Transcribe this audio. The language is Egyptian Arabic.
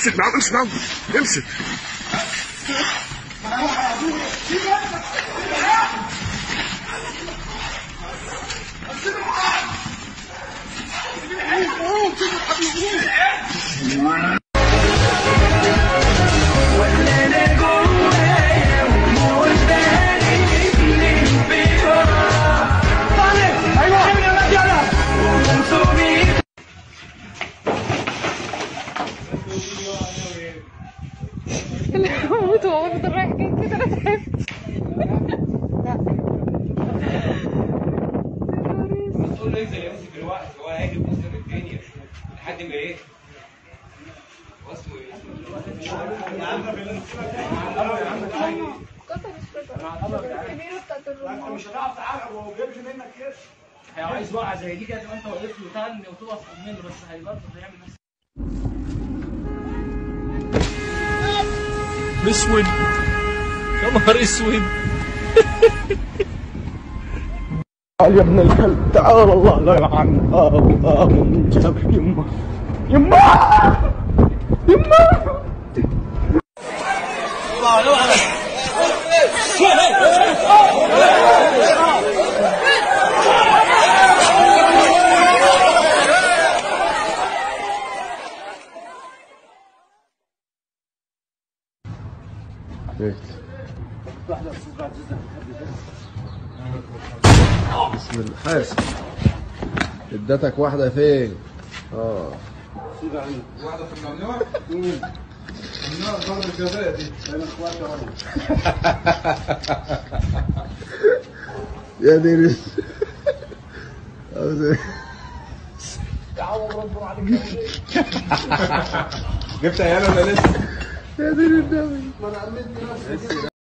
امسك معاهم امسك معاهم امسك انا هموت والله بفضل رايح جاي كده انا تعبت تقول له انزل يمسك الوقت هو هيجي بص الدنيا لحد ما ايه هو اسمه ايه؟ كسر الشجرة الكبيرة بتاعت الرمان مش هتعرف تعرف هو جابش منك كده هي عايز وقعه زي دي كده تبقى انت وقفت وتهني وتقف منه بس هي برضه هيعمل نفس اسود يا نهار اسود تعال يا ابن الكلب تعال الله لا يلعن ابو ابو من جاب يما يما يما بسم الله حاسب ادتك واحدة فين؟ اه واحدة في الممنوع ممنوع ضرب الجزاء دي انا اخواتي اهو يا دير عاوز ايه؟ جبت عيال ولا لسه؟ يا دير النبي